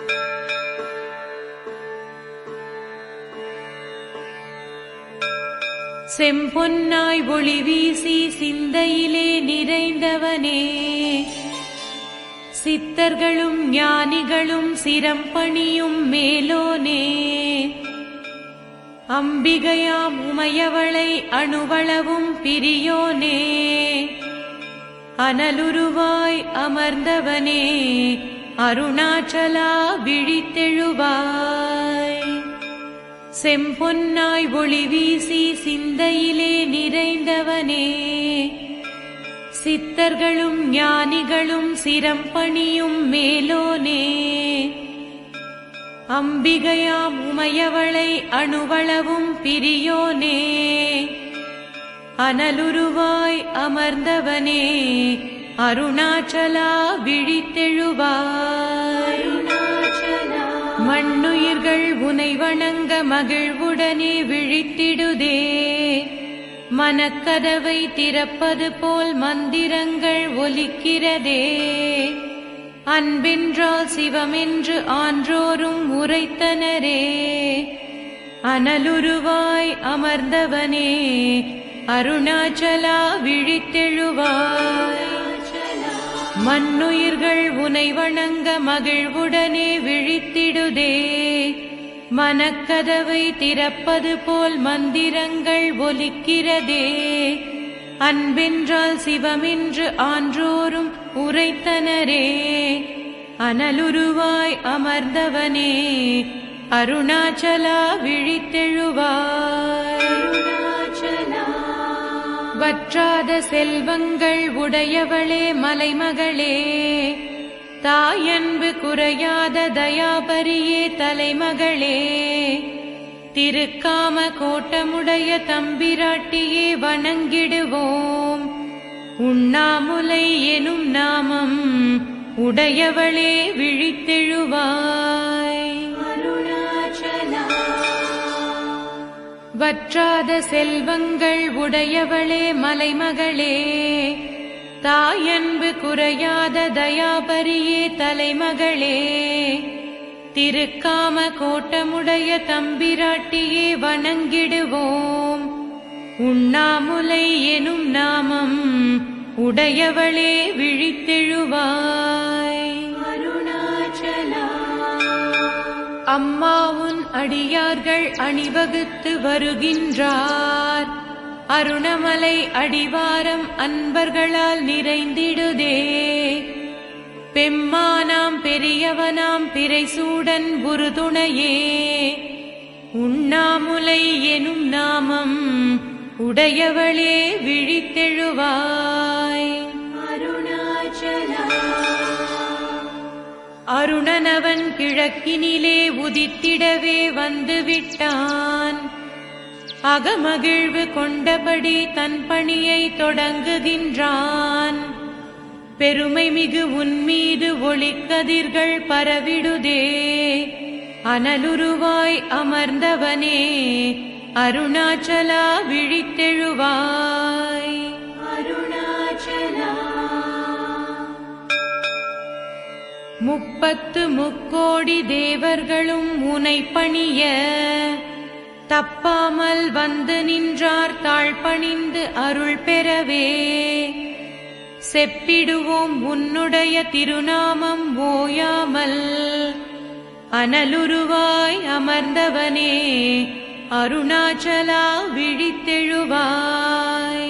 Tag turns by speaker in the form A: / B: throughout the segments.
A: செம்பொன்னாய் ஒளி வீசி சிந்தையிலே நிறைந்தவனே சித்தர்களும் ஞானிகளும் சிரம் பணியும் மேலோனே அம்பிகையாம் உமையவளை அணுவளவும் பிரியோனே அனலுருவாய் அமர்ந்தவனே அருணாச்சலா விழித்தெழுவாய் செம்பொன்னாய் ஒளி வீசி சிந்தையிலே நிறைந்தவனே சித்தர்களும் ஞானிகளும் சிரம் பணியும் மேலோனே அம்பிகையாம் உமையவளை அணுவளவும் பிரியோனே அனலுருவாய் அமர்ந்தவனே அருணாச்சலா விழித்தெழுவாய் மண்ணுயிர்கள் உனை வணங்க மகிழ்வுடனே விழித்திடுதே மனக்கதவை திறப்பது போல் மந்திரங்கள் ஒலிக்கிறதே அன்பென்றால் சிவமென்று ஆன்றோரும் உரைத்தனரே அனலுருவாய் அமர்ந்தவனே அருணாச்சலா விழித்தெழுவாய் மண்ணுயிர்கள் உனை வணங்க மகிழ்வுடனே விழித்திடுதே மனக்கதவை திறப்பது போல் மந்திரங்கள் ஒலிக்கிறதே அன்பென்றால் சிவமென்று ஆன்றோரும் உரைத்தனரே அனலுருவாய் அமர்ந்தவனே அருணாச்சலா விழித்தெழுவாய் வற்றாத செல்வங்கள் உடையவளே மலைமகளே தாயன்பு குறையாத தயாபரியே தலைமகளே திருக்காம கோட்டமுடைய தம்பிராட்டியே வணங்கிடுவோம் உண்ணாமுலை எனும் நாமம் உடையவளே விழித்தெழுவாய் வற்றாத செல்வங்கள் உடையவளே மலைமகளே தாயன்பு குறையாத தயாபரியே தலைமகளே திருக்காம கோட்டமுடைய தம்பிராட்டியே வணங்கிடுவோம் உண்ணாமுலை எனும் நாமம் உடையவளே விழித்தெழுவாய் அம்மாவுன் அடியார்கள் அணிவகுத்து வருகின்றார் அருணமலை அடிவாரம் அன்பர்களால் நிறைந்திடுதே பெம்மானாம் பெரியவனாம் பிறைசூடன் குருதுணையே உண்ணாமுலை எனும் நாமம் உடையவளே விழித்தெழுவாய் அருணனவன் கிழக்கினிலே உதித்திடவே வந்துவிட்டான் அகமகிழ்வு கொண்டபடி தன் பணியை தொடங்குகின்றான் பெருமை மிகு உன்மீது ஒளிக்கதிர்கள் பரவிடுதே அனலுருவாய் அமர்ந்தவனே அருணாச்சலா விழித்தெழுவாய் முப்பத்து முக்கோடி தேவர்களும் உனை பணிய தப்பாமல் வந்து நின்றார் தாழ்பணிந்து அருள் பெறவே செப்பிடுவோம் உன்னுடைய திருநாமம் ஓயாமல் அனலுருவாய் அமர்ந்தவனே அருணாச்சலா விழித்தெழுவாய்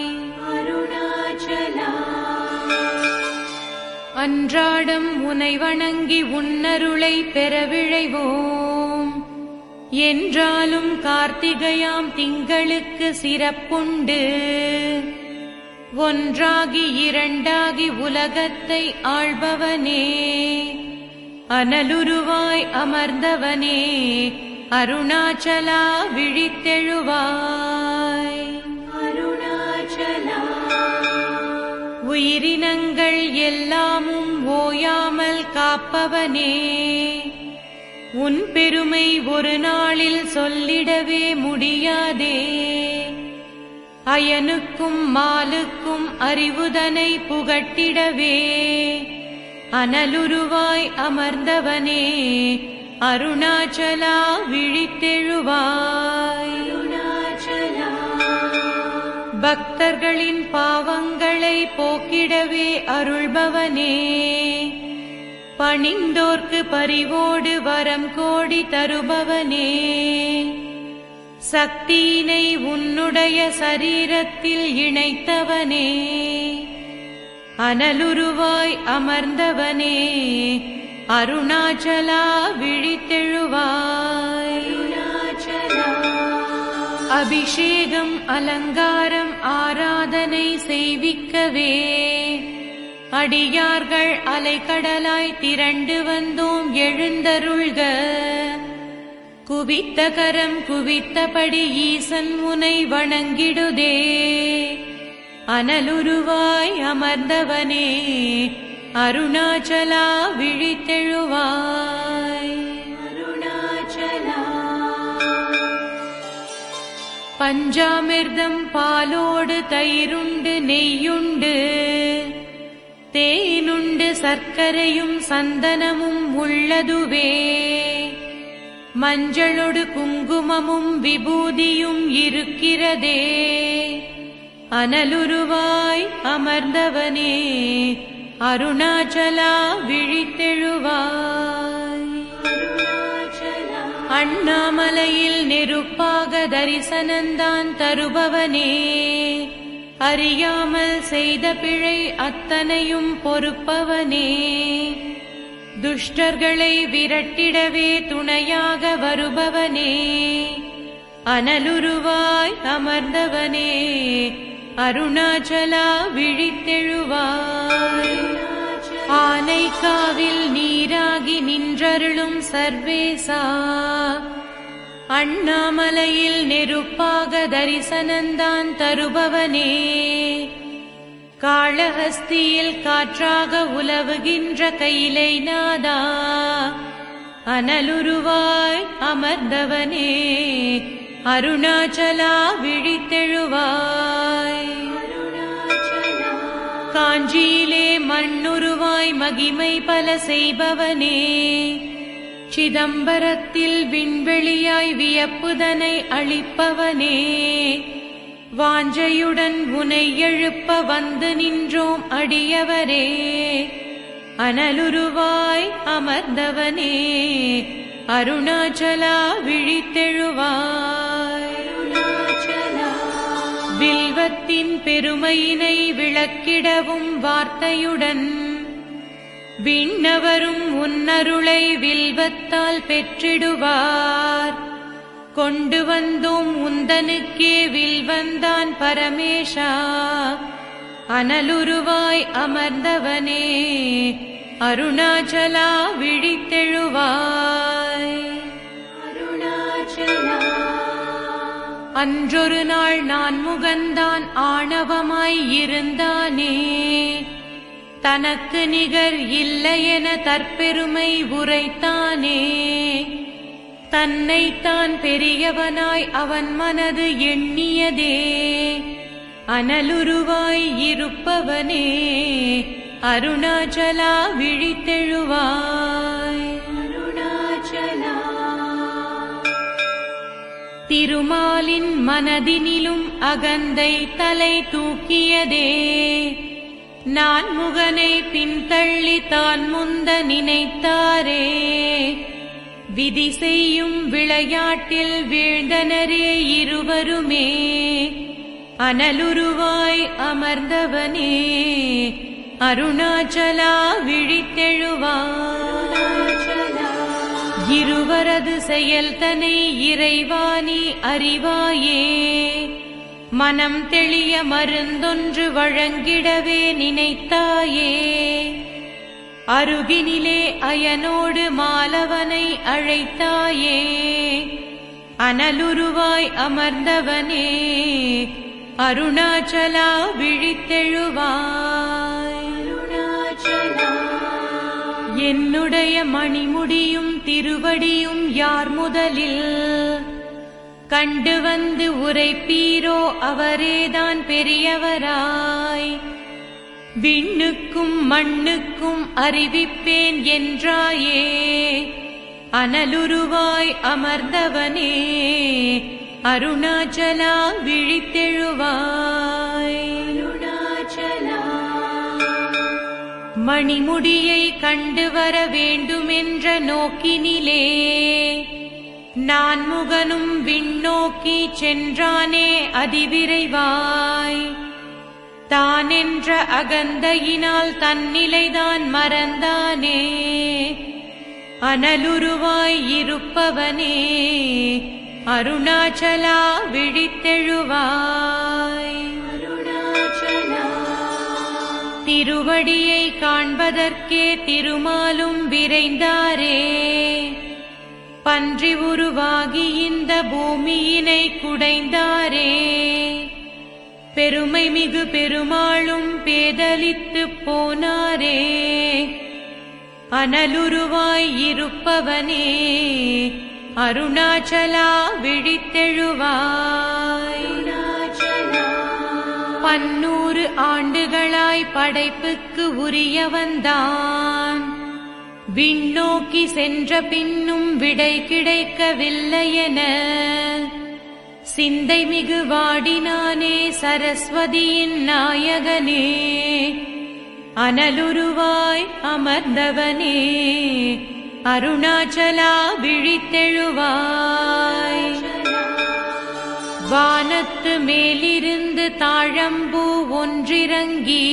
A: அன்றாடம் உனை வணங்கி உன்னருளை பெற விழைவோம் என்றாலும் கார்த்திகையாம் திங்களுக்கு சிறப்புண்டு ஒன்றாகி இரண்டாகி உலகத்தை ஆள்பவனே அனலுருவாய் அமர்ந்தவனே அருணாச்சலா விழித்தெழுவாய் உயிரினங்கள் எல்லாமும் ஓயாமல் காப்பவனே உன் பெருமை ஒரு நாளில் சொல்லிடவே முடியாதே அயனுக்கும் மாலுக்கும் அறிவுதனை புகட்டிடவே அனலுருவாய் அமர்ந்தவனே அருணாச்சலா விழித்தெழுவாய் பக்தர்களின் பாவங்களை போக்கிடவே அருள்பவனே பணிந்தோர்க்கு பரிவோடு வரம் கோடி தருபவனே சக்தியினை உன்னுடைய சரீரத்தில் இணைத்தவனே அனலுருவாய் அமர்ந்தவனே அருணாச்சலா விழித்தெழுவாய் அபிஷேகம் அலங்காரம் ஆராதனை செய்விக்கவே அடியார்கள் அலைக்கடலாய் திரண்டு வந்தோம் எழுந்தருள்க குவித்த கரம் குவித்தபடி ஈசன் முனை வணங்கிடுதே அனலுருவாய் அமர்ந்தவனே அருணாச்சலா விழித்தெழுவாய் அருணாச்சலா பஞ்சாமிர்தம் பாலோடு தயிருண்டு நெய்யுண்டு தேனுண்டு சர்க்கரையும் சந்தனமும் உள்ளதுவே மஞ்சளொடு குங்குமமும் விபூதியும் இருக்கிறதே அனலுருவாய் அமர்ந்தவனே அருணாச்சலா விழித்தெழுவாய் அண்ணாமலையில் நெருப்பாக தரிசனந்தான் தருபவனே அறியாமல் செய்த பிழை அத்தனையும் பொறுப்பவனே துஷ்டர்களை விரட்டிடவே துணையாக வருபவனே அனலுருவாய் அமர்ந்தவனே அருணாச்சலா விழித்தெழுவாய் ஆனைக்காவில் நீராகி நின்றருளும் சர்வேசா அண்ணாமலையில் நெருப்பாக தரிசனந்தான் தருபவனே காளஹஸ்தியில் காற்றாக உலவுகின்ற கைலை நாதா அனலுருவாய் அமர்ந்தவனே அருணாச்சலா விழித்தெழுவாய் காஞ்சியிலே மண்ணுருவாய் மகிமை பல செய்பவனே சிதம்பரத்தில் விண்வெளியாய் வியப்புதனை அளிப்பவனே வாஞ்சையுடன் உனை எழுப்ப வந்து நின்றோம் அடியவரே அனலுருவாய் அமர்ந்தவனே அருணாச்சலா விழித்தெழுவாய் வில்வத்தின் பெருமையினை விளக்கிடவும் வார்த்தையுடன் விண்ணவரும் உன்னருளை வில்வத்தால் பெற்றிடுவார் கொண்டு வந்தோம் உந்தனுக்கே வில்வந்தான் பரமேஷா அனலுருவாய் அமர்ந்தவனே அருணாச்சலா விழித்தெழுவாய் அருணாச்சலா அன்றொரு நாள் நான் முகந்தான் ஆணவமாய் இருந்தானே தனக்கு நிகர் இல்லையென தற்பெருமை உரைத்தானே தன்னைத்தான் பெரியவனாய் அவன் மனது எண்ணியதே அனலுருவாய் இருப்பவனே அருணாச்சலா விழித்தெழுவாய் அருணாச்சலா திருமாலின் மனதினிலும் அகந்தை தலை தூக்கியதே நான் முகனை பின்தள்ளி தான் முந்த நினைத்தாரே விதி செய்யும் விளையாட்டில் வீழ்ந்தனரே இருவருமே அனலுருவாய் அமர்ந்தவனே அருணாச்சலா விழித்தெழுவாய் இருவரது செயல்தனை இறைவாணி அறிவாயே மனம் தெளிய மருந்தொன்று வழங்கிடவே நினைத்தாயே அருகினிலே அயனோடு மாலவனை அழைத்தாயே அனலுருவாய் அமர்ந்தவனே அருணாச்சலா விழித்தெழுவாய் என்னுடைய மணிமுடியும் திருவடியும் யார் முதலில் கண்டு வந்து உரைப்பீரோ அவரேதான் பெரியவராய் விண்ணுக்கும் மண்ணுக்கும் அறிவிப்பேன் என்றாயே அனலுருவாய் அமர்ந்தவனே அருணாச்சலா விழித்தெழுவாய் அருணாச்சலா மணிமுடியை கண்டு வர வேண்டுமென்ற நோக்கினிலே நான் முகனும் விண்ணோக்கி சென்றானே அதிவிரைவாய் தான் என்ற அகந்தையினால் தன்னிலைதான் மறந்தானே அனலுருவாய் இருப்பவனே அருணாச்சலா விழித்தெழுவாய் அருணாச்சலா திருவடியை காண்பதற்கே திருமாலும் விரைந்தாரே பன்றி உருவாகி இந்த பூமியினை குடைந்தாரே பெருமை மிகு பெருமாளும் பேதலித்துப் போனாரே அனலுருவாய் இருப்பவனே அருணாச்சலா விழித்தெழுவாய் பன்னூறு ஆண்டுகளாய் படைப்புக்கு உரியவன்தான் விண்ணோக்கி சென்ற பின்னும் விடை கிடைக்கவில்லையென சிந்தை மிகு வாடினானே சரஸ்வதியின் நாயகனே அனலுருவாய் அமர்ந்தவனே அருணாச்சலா விழித்தெழுவாய் வானத்து மேலிருந்து தாழம்பூ ஒன்றிறங்கி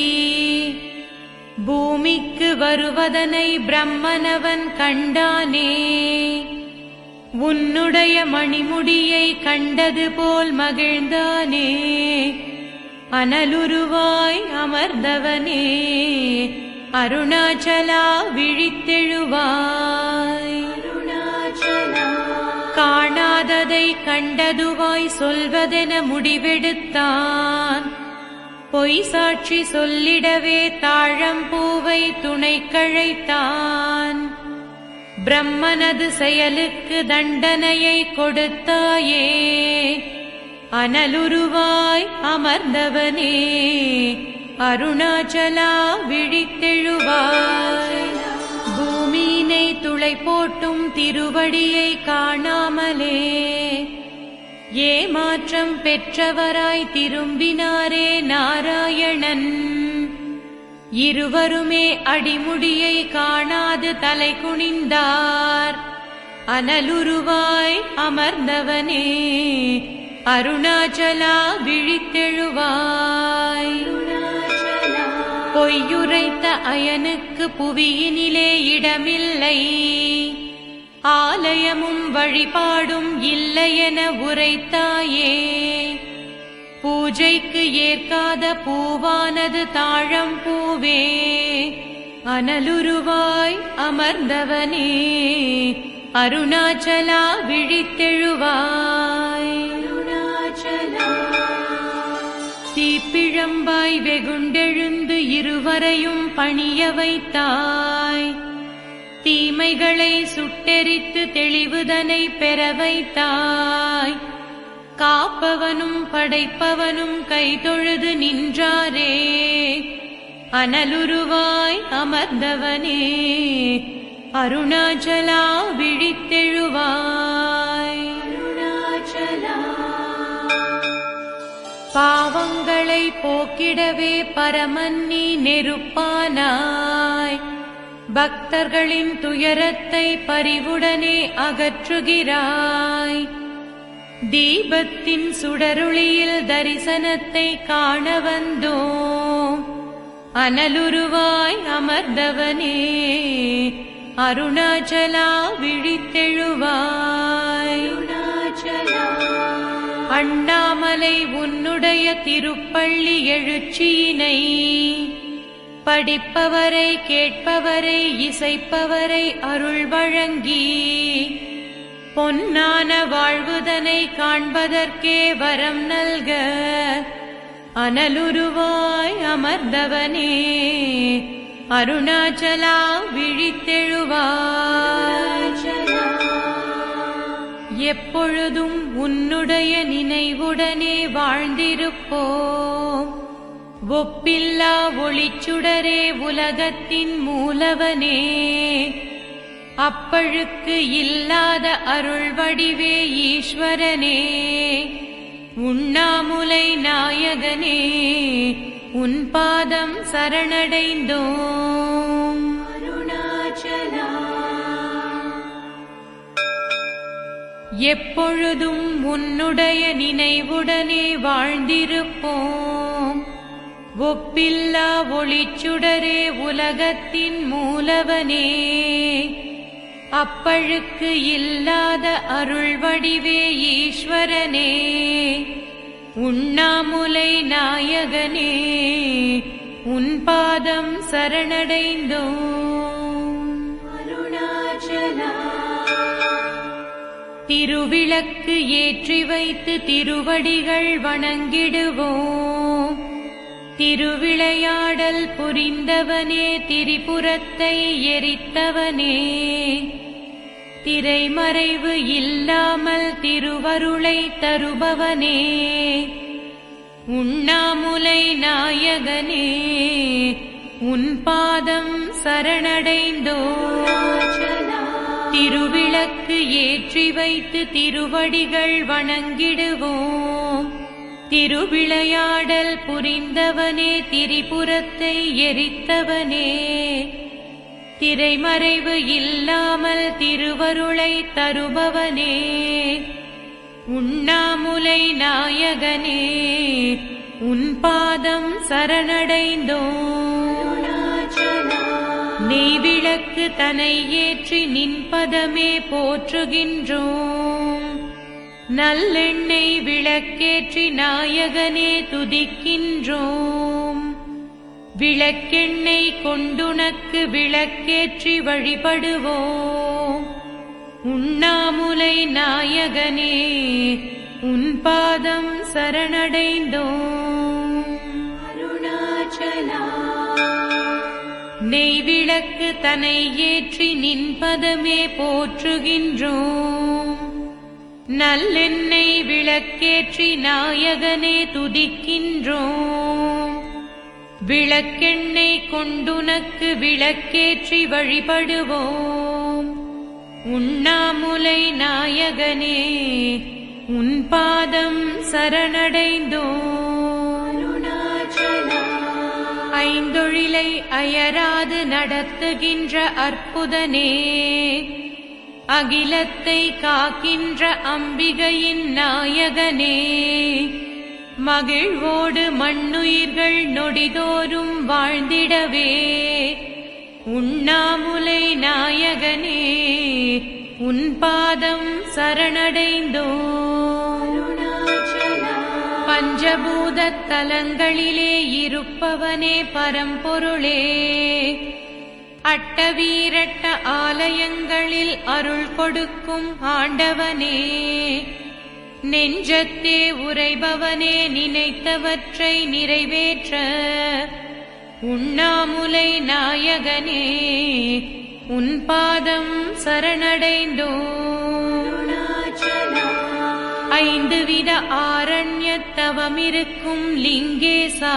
A: பூமிக்கு வருவதனை பிரம்மனவன் கண்டானே உன்னுடைய மணிமுடியை கண்டது போல் மகிழ்ந்தானே அனலுருவாய் அமர்ந்தவனே அருணாச்சலா விழித்தெழுவாய் காணாததை கண்டதுவாய் சொல்வதென முடிவெடுத்தான் பொய் சாட்சி சொல்லிடவே தாழம்பூவை துணை கழைத்தான் பிரம்மனது செயலுக்கு தண்டனையை கொடுத்தாயே அனலுருவாய் அமர்ந்தவனே அருணாச்சலா விழித்தெழுவாய் பூமியினை துளை போட்டும் திருவடியை காணாமலே ஏமாற்றம் பெற்றவராய் திரும்பினாரே நாராயணன் இருவருமே அடிமுடியை காணாது தலை குனிந்தார் அனலுருவாய் அமர்ந்தவனே அருணாச்சலா விழித்தெழுவாய் பொய்யுரைத்த அயனுக்கு புவியினிலே இடமில்லை ஆலயமும் வழிபாடும் இல்லையென உரைத்தாயே பூஜைக்கு ஏற்காத பூவானது தாழம் பூவே அனலுருவாய் அமர்ந்தவனே அருணாச்சலா விழித்தெழுவாய் தீப்பிழம்பாய் வெகுண்டெழுந்து இருவரையும் பணிய வைத்தாய் தீமைகளை சுட்டெரித்து தெளிவுதனை பெற வைத்தாய் காப்பவனும் படைப்பவனும் கைதொழுது நின்றாரே அனலுருவாய் அமர்ந்தவனே அருணாச்சலா விழித்தெழுவாய் அருணாச்சலா பாவங்களை போக்கிடவே பரமன்னி நெருப்பானாய் பக்தர்களின் துயரத்தை பரிவுடனே அகற்றுகிறாய் தீபத்தின் சுடருளியில் தரிசனத்தை காண வந்தோம் அனலுருவாய் அமர்ந்தவனே அருணாச்சலா விழித்தெழுவாய் அண்ணாமலை உன்னுடைய திருப்பள்ளி எழுச்சியினை படிப்பவரை கேட்பவரை இசைப்பவரை அருள் வழங்கி பொன்னான வாழ்வுதனை காண்பதற்கே வரம் நல்க அனலுருவாய் அமர்ந்தவனே அருணாச்சலா விழித்தெழுவாய் எப்பொழுதும் உன்னுடைய நினைவுடனே வாழ்ந்திருப்போம் ஒப்பில்லா ஒளிச்சுடரே உலகத்தின் மூலவனே அப்பழுக்கு இல்லாத அருள் வடிவே ஈஸ்வரனே உண்ணாமுலை நாயகனே உன் பாதம் சரணடைந்தோம் அருணாச்சலா எப்பொழுதும் உன்னுடைய நினைவுடனே வாழ்ந்திருப்போம் ஒப்பில்லா ஒளிச்சுடரே உலகத்தின் மூலவனே அப்பழுக்கு இல்லாத அருள் வடிவே ஈஸ்வரனே உண்ணாமுலை நாயகனே உன் பாதம் சரணடைந்தோம் அருணாச்சலா திருவிளக்கு ஏற்றி வைத்து திருவடிகள் வணங்கிடுவோம் திருவிளையாடல் புரிந்தவனே திரிபுரத்தை எரித்தவனே திரைமறைவு இல்லாமல் திருவருளை தருபவனே உண்ணாமுலை நாயகனே உன் பாதம் சரணடைந்தோ திருவிளக்கு ஏற்றி வைத்து திருவடிகள் வணங்கிடுவோம் திருவிளையாடல் புரிந்தவனே திரிபுரத்தை எரித்தவனே திரைமறைவு இல்லாமல் திருவருளை தருபவனே உண்ணாமுலை நாயகனே உன் பாதம் சரணடைந்தோம் நெய்விளக்கு தனை ஏற்றி நின்பதமே போற்றுகின்றோம் நல்லெண்ணெய் விளக்கேற்றி நாயகனே துதிக்கின்றோம் விளக்கெண்ணெய் கொண்டுனக்கு விளக்கேற்றி வழிபடுவோம் உண்ணாமுலை நாயகனே உன் பாதம் சரணடைந்தோம் அருணாச்சலா நெய்விளக்கு தனை ஏற்றி நின்பதமே போற்றுகின்றோம் நல்லெண்ணெய் விளக்கேற்றி நாயகனே துதிக்கின்றோம் விளக்கெண்ணெய் கொண்டுனக்கு விளக்கேற்றி வழிபடுவோம் உண்ணாமுலை நாயகனே உன் பாதம் சரணடைந்தோம் ஐந்தொழிலை அயராது நடத்துகின்ற அற்புதனே அகிலத்தை காக்கின்ற அம்பிகையின் நாயகனே மகிழ்வோடு மண்ணுயிர்கள் நொடிதோறும் வாழ்ந்திடவே உண்ணாமுலை நாயகனே உன் பாதம் சரணடைந்தோ பஞ்சபூத தலங்களிலே இருப்பவனே பரம்பொருளே அட்டவீரட்ட ஆலயங்களில் அருள் கொடுக்கும் ஆண்டவனே நெஞ்சத்தே உரைபவனே நினைத்தவற்றை நிறைவேற்ற உண்ணாமுலை நாயகனே உன் பாதம் சரணடைந்தோ ஐந்து வித ஆரண்யத்தவமிருக்கும் லிங்கேசா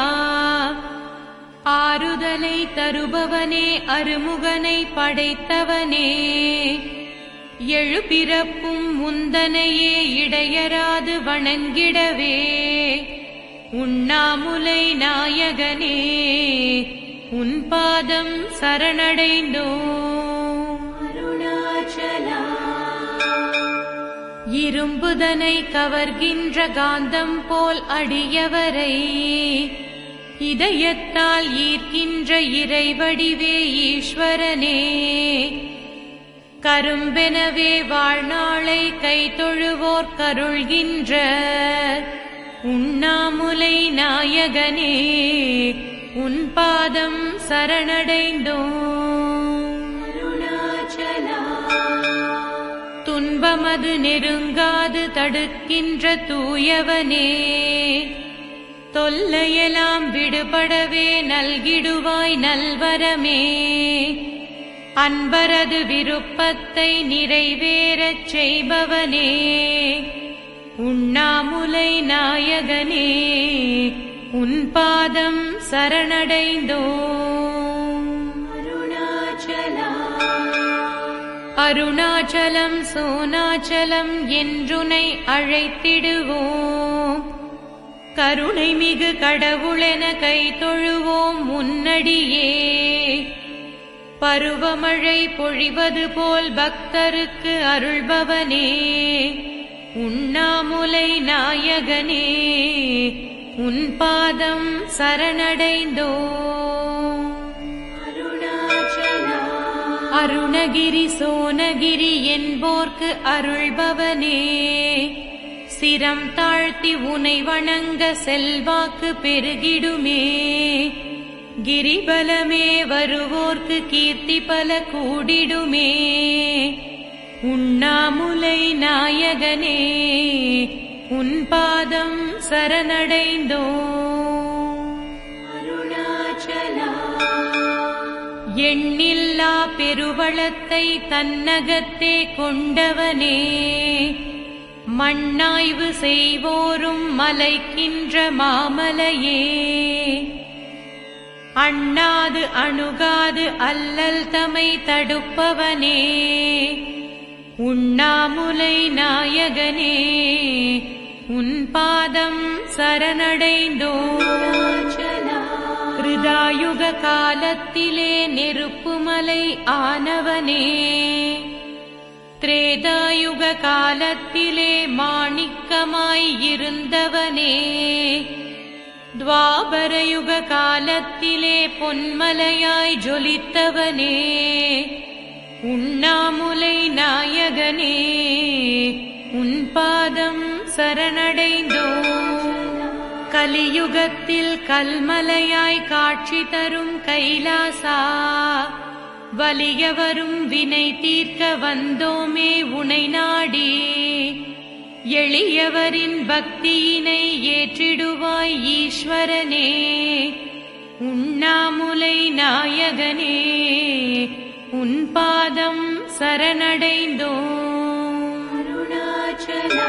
A: ஆறுதலை தருபவனே அருமுகனை படைத்தவனே எழுபிறப்பும் முந்தனையே இடையராது வணங்கிடவே உண்ணாமுலை நாயகனே உன் பாதம் சரணடைந்தோ அருணாச்சலா இரும்புதனை கவர்கின்ற காந்தம் போல் அடியவரை இதயத்தால் ஈர்க்கின்ற இறைவடிவே ஈஸ்வரனே கரும்பெனவே வாழ்நாளை கைதொழுவோர் கருள்கின்ற உண்ணாமுலை நாயகனே உன் பாதம் சரணடைந்தோம் துன்பமது நெருங்காது தடுக்கின்ற தூயவனே தொல்லையெல்லாம் விடுபடவே நல்கிடுவாய் நல்வரமே அன்பரது விருப்பத்தை நிறைவேறச் செய்பவனே உண்ணாமுலை நாயகனே உன் பாதம் சரணடைந்தோம் அருணாச்சலா அருணாச்சலம் சோனாச்சலம் என்றுனை அழைத்திடுவோம் கருணை மிகு கடவுளென கை தொழுவோம் முன்னடியே பருவமழை பொழிவது போல் பக்தருக்கு அருள்பவனே உண்ணாமுலை நாயகனே உன் பாதம் சரணடைந்தோம் அருணாச்சலா அருணகிரி சோனகிரி என்போர்க்கு அருள்பவனே சிரம் தாழ்த்தி உனை வணங்க செல்வாக்கு பெருகிடுமே கிரிபலமே வருவோர்க்கு கீர்த்தி பல கூடிடுமே உண்ணாமுலை நாயகனே உன் பாதம் சரணடைந்தோ அருணாச்சலா எண்ணில்லா பெருவளத்தை தன்னகத்தே கொண்டவனே மண்ணாய்வு செய்வோரும் மலைக்கின்ற மாமலையே அண்ணாது அணுகாது அல்லல் தமை தடுப்பவனே உண்ணாமுலை நாயகனே உன் பாதம் சரணடைந்தோ கிருதாயுக காலத்திலே நெருப்புமலை ஆனவனே திரேதாயுக காலத்திலே மாணிக்கமாய் இருந்தவனே துவாபரயுக காலத்திலே பொன்மலையாய் ஜொலித்தவனே உண்ணாமுலை நாயகனே உன் பாதம் சரணடைந்தோ கலியுகத்தில் கல்மலையாய் காட்சி தரும் கைலாசா வலியவரும் வினை தீர்க்க வந்தோமே உனை நாடி எளியவரின் பக்தியினை ஏற்றிடுவாய் ஈஸ்வரனே உண்ணாமுலை நாயகனே உன் பாதம் சரணடைந்தோ அருணாச்சலா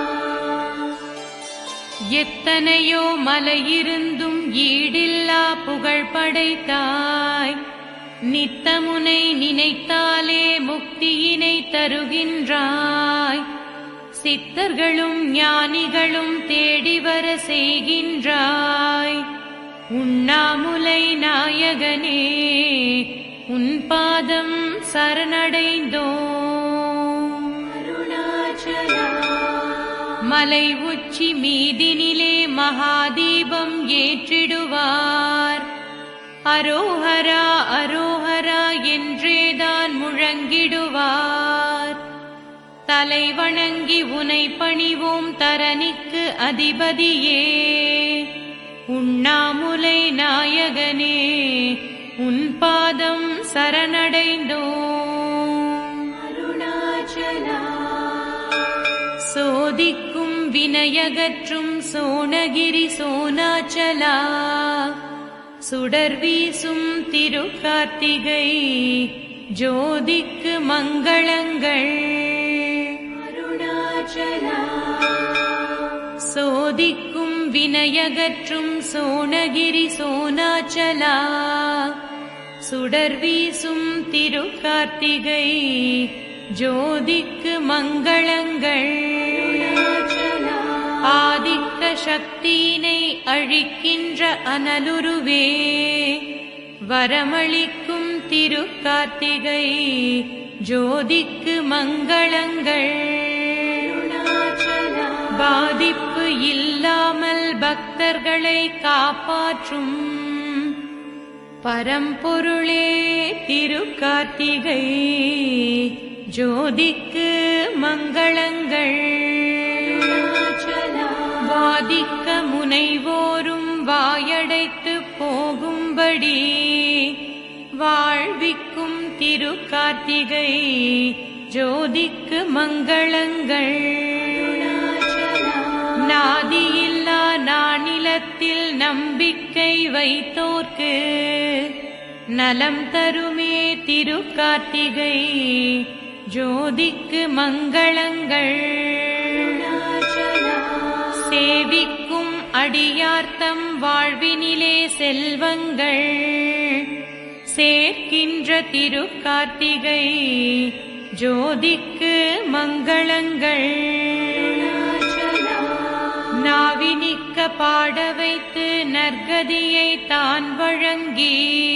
A: எத்தனையோ மலையிருந்தும் ஈடில்லா புகழ் படைத்தாய் நித்தமுனை நினைத்தாலே முக்தியினை தருகின்றாய் சித்தர்களும் ஞானிகளும் தேடி வர செய்கின்றாய் உண்ணாமுலை நாயகனே உன் பாதம் சரணடைந்தோ அருணாச்சலா மலை உச்சி மீதினிலே மகாதீபம் ஏற்றிடுவார் அரோஹரா அரோஹரா என்றேதான் முழங்கிடுவார் தலை வணங்கி உனை பணிவோம் தரணிக்கு அதிபதியே உண்ணாமுலை நாயகனே உன் பாதம் சரணடைந்தோம் அருணாச்சலா சோதிக்கும் வினயகற்றும் சோனகிரி சோனாச்சலா சுடர் வீசும் திருக்கார்த்திகை ஜோதிக்கு மங்களங்கள் அருணாச்சலா சோதிக்கும் வினயகற்றும் சோனகிரி சோனாச்சலா சுடர் வீசும் திருக்கார்த்திகை ஜோதிக்கு மங்களங்கள் ஆதிக்க சக்தியினை அழிக்கின்ற அனலுருவே வரமளிக்கும் திருக்கார்த்திகை ஜோதிக்கு மங்களங்கள் பாதிப்பு இல்லாமல் பக்தர்களை காப்பாற்றும் பரம்பொருளே திருக்கார்த்திகை ஜோதிக்கு மங்களங்கள் வாதிக்க முனைவோரும் வாயடைத்து போகும்படி வாழ்விக்கும் திருக்கார்த்திகை ஜோதிக்கு மங்களங்கள் நாதியில்லா நானிலத்தில் நம்பிக்கை வைத்தோர்க்கு நலம் தருமே திருக்கார்த்திகை ஜோதிக்கு மங்களங்கள் சேவிக்கும் அடியார்த்தம் வாழ்வினிலே செல்வங்கள் சேர்க்கின்ற திருக்கார்த்திகை ஜோதிக்கு மங்களங்கள் நாவினிக்க பாட வைத்து நற்கதியை தான் வழங்கி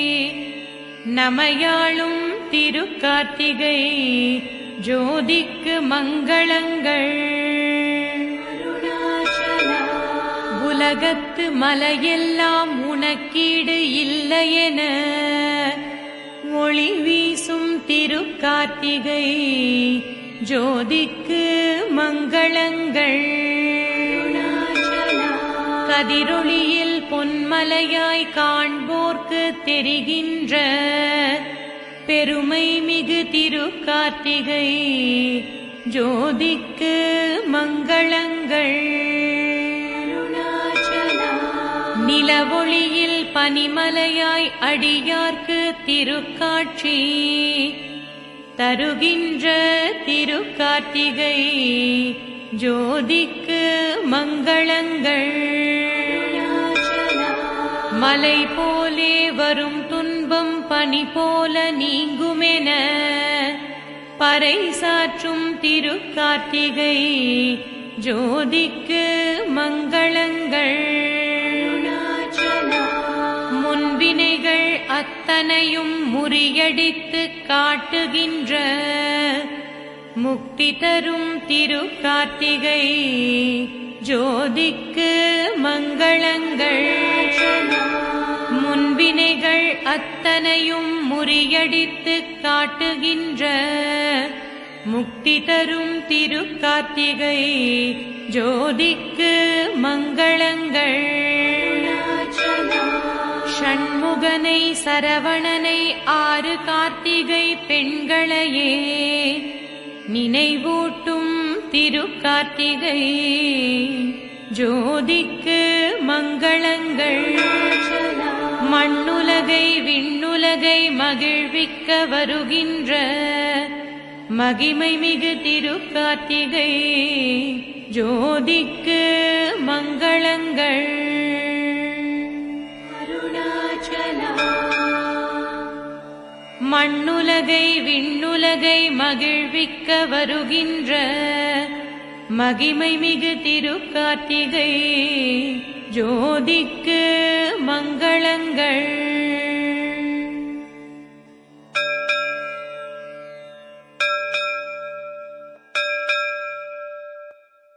A: நமையாளும் திருக்கார்த்திகை ஜோதிக்கு மங்களங்கள் உலகத்து மலையெல்லாம் உனக்கீடு இல்லையென ஒளி வீசும் திருக்கார்த்திகை ஜோதிக்கு மங்களங்கள் கதிரொளியில் பொன்மலையாய் காண்போர்க்கு தெரிகின்ற பெருமை மிகு திருக்கார்த்திகை ஜோதிக்கு மங்களங்கள் நிலவொளியில் பனிமலையாய் அடியார்க்கு திருக்காட்சி தருகின்ற திருக்கார்த்திகை ஜோதிக்கு மங்களங்கள் மலை போலே வரும் துன்பம் பனி போல நீங்குமென பறை சாற்றும் திருக்கார்த்திகை ஜோதிக்கு மங்களங்கள் முன்வினைகள் அத்தனையும் முறியடித்து காட்டுகின்ற முக்தி தரும் திருக்கார்த்திகை ஜோதிக்கு மங்களங்கள் முன்வினைகள் அத்தனையும் முறியடித்து காட்டுகின்ற முக்தி தரும் திருக்கார்த்திகை ஜோதிக்கு மங்களங்கள் ஷண்முகனை சரவணனை ஆறு கார்த்திகை பெண்களையே நினைவூட்டும் திருக்கார்த்திகை ஜோதிக்கு மங்களங்கள் மண்ணுலகை விண்ணுலகை மகிழ்விக்க வருகின்ற மகிமை மிகு திருக்கார்த்திகை ஜோதிக்கு மங்களங்கள் மண்ணுலகை விண்ணுலகை மகிழ்விக்க வருகின்ற மகிமை மிகு திருக்கார்த்திகை ஜோதிக்கு மங்களங்கள்